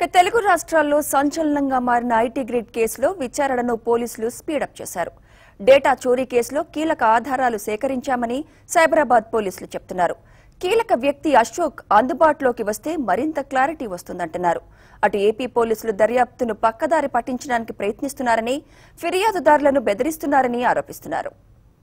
ఇక తెలుగు రాష్ట్రాల్లో సంచలనంగా మారిన ఐటీ గ్రిడ్ కేసులో విచారణను పోలీసులు స్పీడప్ చేశారు డేటా చోరీ కేసులో కీలక ఆధారాలు సేకరించామని సైబరాబాద్ పోలీసులు చెప్తున్నారు కీలక వ్యక్తి అశోక్ అందుబాటులోకి వస్తే మరింత క్లారిటీ వస్తుందంటున్నారు అటు ఏపీ పోలీసులు దర్యాప్తును పక్కదారి పట్టించడానికి ప్రయత్నిస్తున్నారని ఫిర్యాదుదారులను బెదిరిస్తున్నారని ఆరోపిస్తున్నారు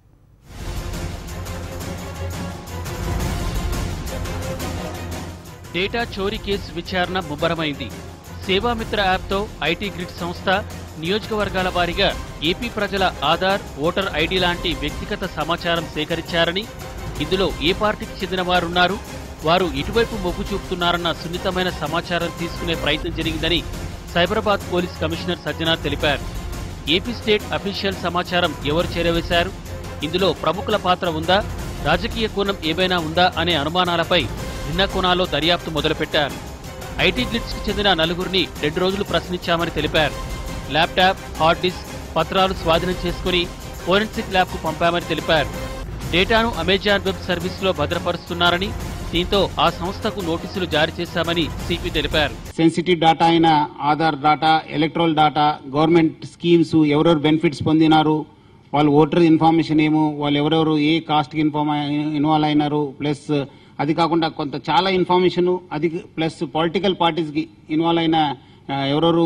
డేటా చోరీ కేసు విచారణ ముమ్మరమైంది సేవామిత్ర యాప్తో ఐటీ గ్రిడ్ సంస్థ నియోజకవర్గాల వారీగా ఏపీ ప్రజల ఆధార్ ఓటర్ ఐడి లాంటి వ్యక్తిగత సమాచారం సేకరించారని ఇందులో ఏ పార్టీకి చెందిన వారున్నారు వారు ఇటువైపు మొగ్గు చూపుతున్నారన్న సున్నితమైన సమాచారం తీసుకునే ప్రయత్నం జరిగిందని సైబరాబాద్ పోలీస్ కమిషనర్ సజ్జనార్ తెలిపారు ఏపీ స్టేట్ అఫీషియల్ సమాచారం ఎవరు చేరవేశారు ఇందులో ప్రముఖుల పాత్ర ఉందా రాజకీయ కోణం ఏమైనా ఉందా అనే అనుమానాలపై భిన్న కోణాల్లో దర్యాప్తు మొదలుపెట్టారు ఐటీ గ్లిట్స్ కు చెందిన నలుగురిని రెండు రోజులు ప్రశ్నించామని తెలిపారు ల్యాప్టాప్ హార్డ్ డిస్క్ పత్రాలు స్వాధీనం చేసుకుని ఫోరెన్సిక్ ల్యాబ్ కు పంపామని తెలిపారు డేటాను అమెజాన్ వెబ్ సర్వీస్ లో భద్రపరుస్తున్నారని దీంతో ఆ సంస్థకు నోటీసులు జారీ చేశామని సిపి తెలిపారు సెన్సిటివ్ డేటా అయిన Aadhaar data electoral data government schemes ఎవరెవరు బెనిఫిట్స్ పొందినారు వాళ్ళు ఓటర్ ఇన్ఫర్మేషన్ ఏమో వాళ్ళు ఎవరెవరు ఏ కాస్ట్కి ఇన్ఫార్మ్ ఇన్వాల్వ్ అయినారు ప్లస్ అది కాకుండా కొంత చాలా ఇన్ఫర్మేషన్ అది ప్లస్ పొలిటికల్ పార్టీస్కి ఇన్వాల్వ్ అయిన ఆ, ఎవరెవరు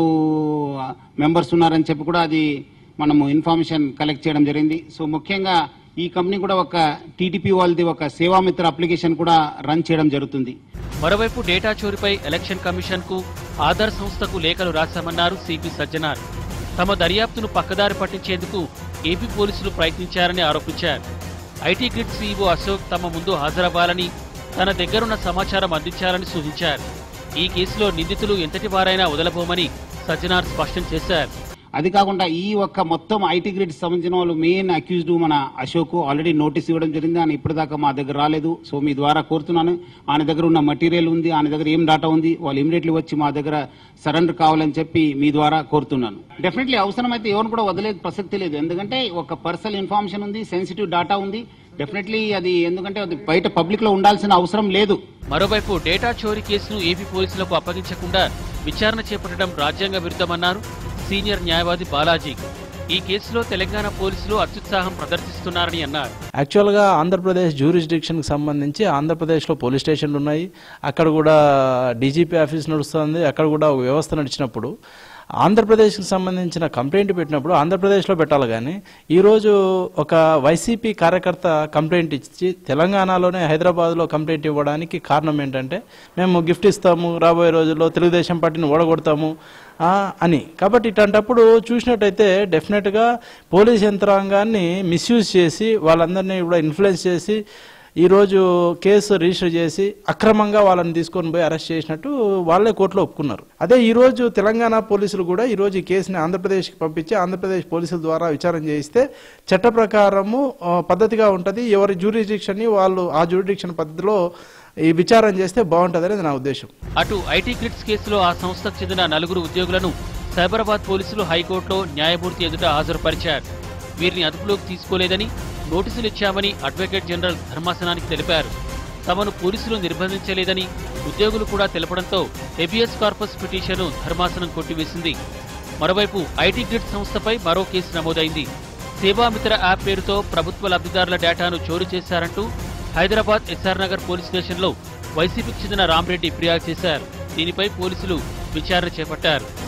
మెంబర్స్ ఉన్నారని చెప్పి కూడా అది మనము ఇన్ఫర్మేషన్ కలెక్ట్ చేయడం జరిగింది సో ముఖ్యంగా ఈ కంపెనీ కూడా ఒక టీడీపీ వాళ్ళది ఒక సేవామిత్ర అప్లికేషన్ కూడా రన్ చేయడం జరుగుతుంది మరోవైపు డేటా చోరీపై ఎలక్షన్ కమిషన్ కు ఆధార్ సంస్థకు లేఖలు రాశామన్నారు సిపి సజ్జనార్ తమ దర్యాప్తును పక్కదారి పట్టించేందుకు ఏపీ పోలీసులు ప్రయత్నించారని ఆరోపించారు ఐటీ గ్రిడ్ సీఈఓ అశోక్ తమ ముందు హాజరవ్వాలని తన దగ్గరున్న సమాచారం అందించాలని సూచించారు ఈ కేసులో నిందితులు ఎంతటి వారైనా వదలబోమని సజ్జనార్ స్పష్టం చేశారు అది కాకుండా ఈ ఒక్క మొత్తం ఐటీ గ్రిడ్ సంబంధించిన వాళ్ళు మెయిన్ అక్యూజ్డ్ మన అశోక్ ఆల్రెడీ నోటీస్ ఇవ్వడం జరిగింది ఆయన ఇప్పటిదాకా మా దగ్గర రాలేదు సో మీ ద్వారా కోరుతున్నాను ఆయన దగ్గర ఉన్న మటీరియల్ ఉంది ఆయన దగ్గర ఏం డాటా ఉంది వాళ్ళు ఇమీడియట్లీ వచ్చి మా దగ్గర సరెండర్ కావాలని చెప్పి మీ ద్వారా కోరుతున్నాను డెఫినెట్లీ అవసరమైతే ఎవరిని కూడా వదిలేదు ప్రసక్తి లేదు ఎందుకంటే ఒక పర్సనల్ ఇన్ఫర్మేషన్ ఉంది సెన్సిటివ్ డాటా ఉంది డెఫినెట్లీ అది ఎందుకంటే అది బయట పబ్లిక్ లో ఉండాల్సిన అవసరం లేదు మరోవైపు డేటా చోరీ కేసును ఏపీ పోలీసులకు అప్పగించకుండా విచారణ చేపట్టడం రాజ్యాంగ విరుద్ధమన్నారు సీనియర్ న్యాయవాది బాలాజీ ఈ కేసులో తెలంగాణ పోలీసులు అత్యుత్సాహం ప్రదర్శిస్తున్నారని అన్నారు యాక్చువల్గా ఆంధ్రప్రదేశ్ జ్యూరిస్డిక్షన్కి సంబంధించి ఆంధ్రప్రదేశ్లో పోలీస్ స్టేషన్లు ఉన్నాయి అక్కడ కూడా డీజీపీ ఆఫీస్ నడుస్తుంది అక్కడ కూడా ఒక వ్యవస్థ నడిచినప్పుడు ఆంధ్రప్రదేశ్కి సంబంధించిన కంప్లైంట్ పెట్టినప్పుడు ఆంధ్రప్రదేశ్లో పెట్టాలి కానీ ఈరోజు ఒక వైసీపీ కార్యకర్త కంప్లైంట్ ఇచ్చి తెలంగాణలోనే హైదరాబాద్లో కంప్లైంట్ ఇవ్వడానికి కారణం ఏంటంటే మేము గిఫ్ట్ ఇస్తాము రాబోయే రోజుల్లో తెలుగుదేశం పార్టీని ఓడగొడతాము ఆ, అని కాబట్టి ఇట్లాంటప్పుడు చూసినట్టయితే డెఫినెట్గా పోలీస్ యంత్రాంగాన్ని మిస్యూజ్ చేసి వాళ్ళందరినీ కూడా ఇన్ఫ్లుయెన్స్ చేసి ఈరోజు కేసు రిజిస్టర్ చేసి అక్రమంగా వాళ్ళని తీసుకొని పోయి అరెస్ట్ చేసినట్టు వాళ్ళే కోర్టులో ఒప్పుకున్నారు అదే ఈ రోజు తెలంగాణ పోలీసులు కూడా ఈ రోజు ఈ కేసుని ఆంధ్రప్రదేశ్కి పంపించి ఆంధ్రప్రదేశ్ పోలీసుల ద్వారా విచారణ చేయిస్తే చట్ట ప్రకారము ఆ, పద్ధతిగా ఉంటుంది ఎవరి జ్యూరిడిక్షన్ని వాళ్ళు ఆ జ్యూరిడిక్షన్ పద్ధతిలో ఈ విచారణ చేస్తే బాగుంటుంది అనేది నా ఉద్దేశం అటు ఐటీ గ్రిడ్స్ కేసులో ఆ సంస్థకు చెందిన నలుగురు ఉద్యోగులను సైబరాబాద్ పోలీసులు హైకోర్టులో న్యాయమూర్తి ఎదుట హాజరుపరిచారు వీరిని అదుపులోకి తీసుకోలేదని నోటీసులు ఇచ్చామని అడ్వకేట్ జనరల్ ధర్మాసనానికి తెలిపారు తమను పోలీసులు నిర్బంధించలేదని ఉద్యోగులు కూడా తెలపడంతో హెబియస్ కార్పస్ పిటిషన్ను ధర్మాసనం కొట్టివేసింది మరోవైపు ఐటీ గ్రిడ్ సంస్థపై మరో కేసు నమోదైంది సేవామిత్ర యాప్ పేరుతో ప్రభుత్వ లబ్ధిదారుల డేటాను చోరీ చేశారంటూ హైదరాబాద్ ఎస్ఆర్ నగర్ పోలీస్ స్టేషన్లో వైసీపీకి చెందిన రామరెడ్డి ఫిర్యాదు చేశారు దీనిపై పోలీసులు విచారణ చేపట్టారు